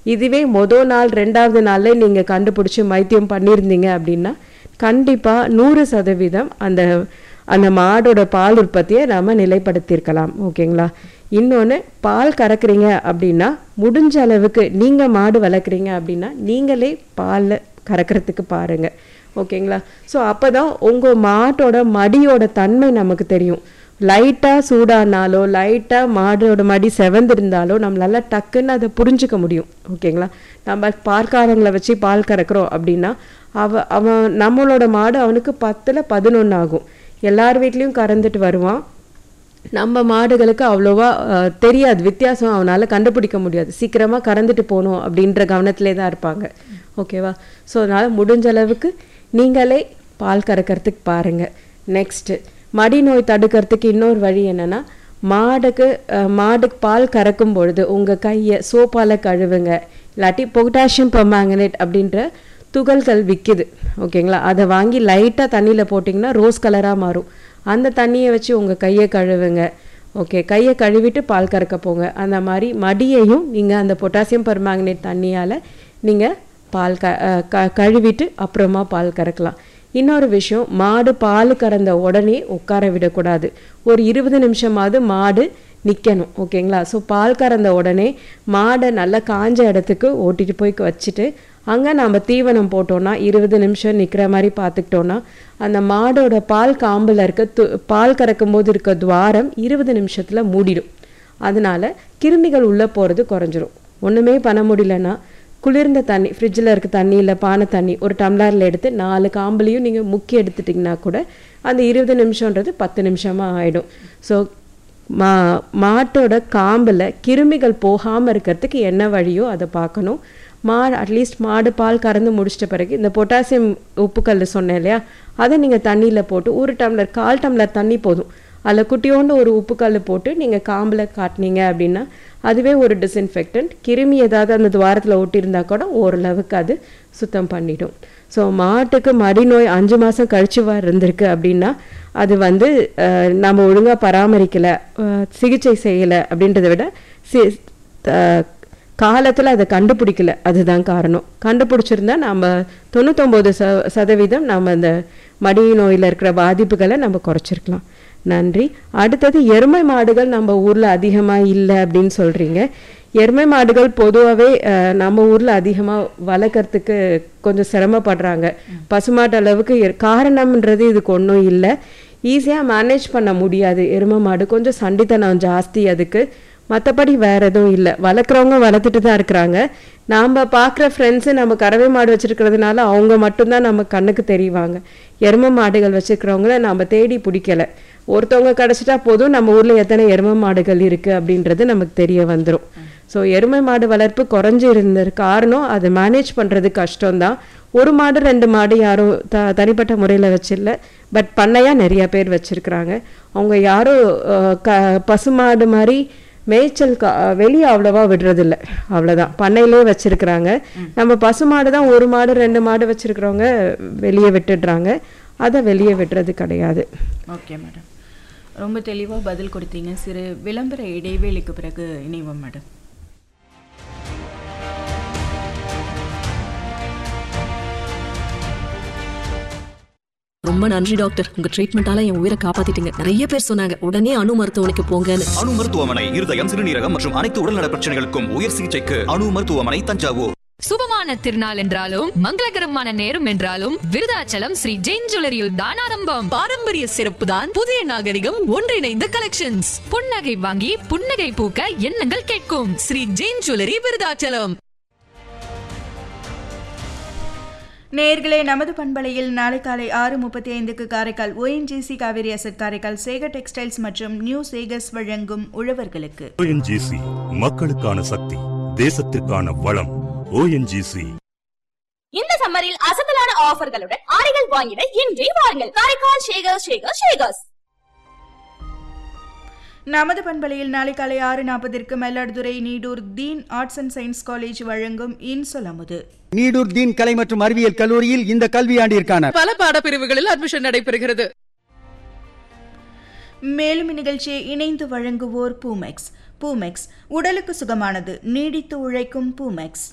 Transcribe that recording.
இதுவே மொதல் நாள் ரெண்டாவது நாள்ல நீங்க கண்டுபிடிச்சி வைத்தியம் பண்ணியிருந்தீங்க அப்படின்னா கண்டிப்பா நூறு சதவீதம் அந்த அந்த மாடோட பால் உற்பத்தியை நாம நிலைப்படுத்தியிருக்கலாம் ஓகேங்களா இன்னொன்று பால் கறக்குறீங்க அப்படின்னா முடிஞ்ச அளவுக்கு நீங்கள் மாடு வளர்க்குறீங்க அப்படின்னா நீங்களே பாலில் கறக்கிறதுக்கு பாருங்க ஓகேங்களா ஸோ அப்போ தான் உங்கள் மாட்டோட மடியோட தன்மை நமக்கு தெரியும் லைட்டாக சூடானாலோ லைட்டாக மாடோட மடி செவந்திருந்தாலோ நம்மளால டக்குன்னு அதை புரிஞ்சுக்க முடியும் ஓகேங்களா நம்ம பால்காரங்களை வச்சு பால் கறக்குறோம் அப்படின்னா அவ அவன் நம்மளோட மாடு அவனுக்கு பத்தில் பதினொன்று ஆகும் எல்லார் வீட்லேயும் கறந்துட்டு வருவான் நம்ம மாடுகளுக்கு அவ்வளோவா அஹ், தெரியாது வித்தியாசம் அவனால் கண்டுபிடிக்க முடியாது சீக்கிரமாக கறந்துட்டு போகணும் அப்படின்ற கவனத்திலே தான் இருப்பாங்க ஓகேவா ஸோ அதனால் முடிஞ்ச அளவுக்கு நீங்களே பால் கறக்கிறதுக்கு பாருங்கள் நெக்ஸ்ட்டு மடி நோய் தடுக்கிறதுக்கு இன்னொரு வழி என்னன்னா மாடுக்கு அஹ், மாடுக்கு பால் கறக்கும் பொழுது உங்கள் கையை சோப்பால் கழுவுங்க இல்லாட்டி பொட்டாசியம் பெர்மாங்கனேட் அப்படின்ற துகள்கள் விற்கிது ஓகேங்களா அதை வாங்கி லைட்டாக தண்ணியில் போட்டிங்கன்னா ரோஸ் கலராக மாறும் அந்த தண்ணியை வச்சு உங்கள் கையை கழுவுங்க ஓகே கையை கழுவிட்டு பால் கறக்க போங்க அந்த மாதிரி மடியையும் நீங்கள் அந்த பொட்டாசியம் பெர்மாங்கனேட் தண்ணியால் நீங்கள் பால் க அஹ் க கழுவிட்டு அப்புறமா பால் கறக்கலாம் இன்னொரு விஷயம் மாடு பால் கறந்த உடனே உட்கார விடக்கூடாது ஒரு இருபது நிமிஷமாவது மாடு நிற்கணும் ஓகேங்களா ஸோ பால் கறந்த உடனே மாடை நல்லா காஞ்ச இடத்துக்கு ஓட்டிட்டு போய் வச்சுட்டு அங்கே நம்ம தீவனம் போட்டோம்னா இருபது நிமிஷம் நிற்கிற மாதிரி பார்த்துக்கிட்டோன்னா அந்த மாடோட பால் காம்பில் இருக்க து பால் கறக்கும் போது இருக்க துவாரம் இருபது நிமிஷத்தில் மூடிடும் அதனால கிருமிகள் உள்ளே போகிறது குறைஞ்சிரும் ஒன்றுமே பண்ண முடியலன்னா குளிர்ந்த தண்ணி ஃப்ரிட்ஜில் இருக்க தண்ணி இல்லை பானை தண்ணி ஒரு டம்ளரில் எடுத்து நாலு காம்புலையும் நீங்கள் முக்கி எடுத்துட்டிங்கன்னா கூட அந்த இருபது நிமிஷன்றது பத்து நிமிஷமாக ஆகிடும் ஸோ மா மாட்டோட காம்பில் கிருமிகள் போகாமல் இருக்கிறதுக்கு என்ன வழியோ அதை பார்க்கணும் மாடு அட்லீஸ்ட் மாடு பால் கறந்து முடிச்சிட்ட பிறகு இந்த பொட்டாசியம் உப்புக்கல் சொன்னேன் இல்லையா அதை நீங்கள் தண்ணியில் போட்டு ஒரு டம்ளர் கால் டம்ளர் தண்ணி போதும் அதில் குட்டியோண்டு ஒரு உப்புக்கல் போட்டு நீங்கள் காம்பில் காட்டினீங்க அப்படின்னா அதுவே ஒரு டிஸ்இன்ஃபெக்டன்ட் கிருமி ஏதாவது அந்த துவாரத்தில் ஒட்டியிருந்தா கூட ஓரளவுக்கு அது சுத்தம் பண்ணிடும் ஸோ மாட்டுக்கு மடிநோய் அஞ்சு மாதம் கழிச்சு வர இருந்திருக்கு அப்படின்னா அது வந்து அஹ், நம்ம ஒழுங்காக பராமரிக்கலை சிகிச்சை செய்யலை அப்படின்றத விட சி காலத்தில் அதை கண்டுபிடிக்கல அதுதான் காரணம் கண்டுபிடிச்சிருந்தா நம்ம தொண்ணூத்தொம்பது ச சதவீதம் நம்ம அந்த மடி நோயில் இருக்கிற பாதிப்புகளை நம்ம குறைச்சிருக்கலாம் நன்றி அடுத்தது எருமை மாடுகள் நம்ம ஊரில் அதிகமாக இல்லை அப்படின்னு சொல்கிறீங்க எருமை மாடுகள் பொதுவாகவே நம்ம ஊரில் அதிகமாக வளர்க்குறதுக்கு கொஞ்சம் சிரமப்படுறாங்க பசுமாட்டு அளவுக்கு எர்- காரணம்ன்றது இதுக்கு ஒன்றும் இல்லை ஈஸியாக மேனேஜ் பண்ண முடியாது எருமை மாடு கொஞ்சம் சண்டித்தனம் ஜாஸ்தி அதுக்கு மற்றபடி வேற எதுவும் இல்லை வளர்க்குறவங்க வளர்த்துட்டு தான் இருக்கிறாங்க நாம் பார்க்குற ஃப்ரெண்ட்ஸு நம்ம கறவை மாடு வச்சிருக்கிறதுனால அவங்க மட்டும்தான் நம்ம கண்ணுக்கு தெரிவாங்க எருமை மாடுகள் வச்சிருக்கிறவங்கள நம்ம தேடி பிடிக்கல ஒருத்தவங்க கிடச்சிட்டா போதும் நம்ம ஊரில் எத்தனை எருமை மாடுகள் இருக்குது அப்படின்றது நமக்கு தெரிய வந்துடும் ஸோ எருமை மாடு வளர்ப்பு குறைஞ்சி இருந்த காரணம் அதை மேனேஜ் பண்ணுறது கஷ்டம்தான் ஒரு மாடு ரெண்டு மாடு யாரும் த தனிப்பட்ட முறையில் வச்சிடல பட் பண்ணையாக நிறைய பேர் வச்சிருக்கிறாங்க அவங்க யாரும் அஹ், க பசுமாடு மாதிரி மேய்ச்சல் கா வெளியே அவ்வளவா விடுறதில்ல அவ்வளோதான் பண்ணையிலே வச்சிருக்கிறாங்க நம்ம பசுமாடு தான் ஒரு மாடு ரெண்டு மாடு வச்சிருக்கிறவங்க வெளியே விட்டுடுறாங்க அதை வெளியே விடுறது கிடையாது ஓகே மேடம் ரொம்ப தெளிவாக பதில் கொடுத்தீங்க சிறு விளம்பர இடைவேளைக்கு பிறகு இணைவோம் மேடம் ரொம்ப நன்றி டாக்டர் உங்க ட்ரீட்மெண்டால என் உயிரை காப்பாத்திட்டீங்க நிறைய பேர் சொன்னாங்க உடனே அணு மருத்துவமனைக்கு போங்கன்னு அணு மருத்துவமனை இருதயம் சிறுநீரகம் மற்றும் அனைத்து உடல்நல பிரச்சனைகளுக்கும் உயர் சிகிச்சைக்கு அணு மருத்துவமனை தஞ்சாவூர் சுபமான திருநாள் என்றாலும் மங்களகரமான நேரம் என்றாலும் விருதாச்சலம் ஸ்ரீ ஜெயின் ஜுவல்லரியில் தான் ஆரம்பம் பாரம்பரிய சிறப்பு தான் புதிய நாகரிகம் ஒன்றிணைந்த கலெக்ஷன்ஸ் புன்னகை வாங்கி புன்னகை பூக்க எண்ணங்கள் கேட்கும் ஸ்ரீ ஜெயின் ஜுவல்லரி விருதாச்சலம் நேர்களே நமது பண்பலையில் நாளை காலை ஆறு முப்பத்தி ஐந்துக்கு Karaikal ONGC Kaveri asset Karaikal Sekar textiles மற்றும் நியூ சேகர்ஸ் வழங்கும் உழவர்களுக்கு ஓஎன்ஜிசி மக்களுக்கான சக்தி தேசத்திற்கான வளம் ஓஎன்ஜிசி இந்த சம்மரில் அசத்தலான ஆஃபர்களுடன் ஆடைகள் வாங்கிட இன்றே வாருங்கள் காரைக்கால் ஷேகர் ஷேகர் ஷேகர்ஸ் நமது பண்பலையில் நாளை காலை ஆறு நாற்பதிற்கு Mayiladuthurai Needur Deen arts and science college வழங்கும் இன்சொலமுது நீடூர் தீன் கலை மற்றும் அறிவியல் கல்லூரியில் இந்த கல்வியாண்டிற்கான பல பாடப்பிரிவுகளில் அட்மிஷன் நடைபெறுகிறது மேலும் இந்நிகழ்ச்சியை இணைந்து வழங்குவோர் பூமெக்ஸ் பூமெக்ஸ் உடலுக்கு சுகமானது நீடித்து உழைக்கும் பூமெக்ஸ்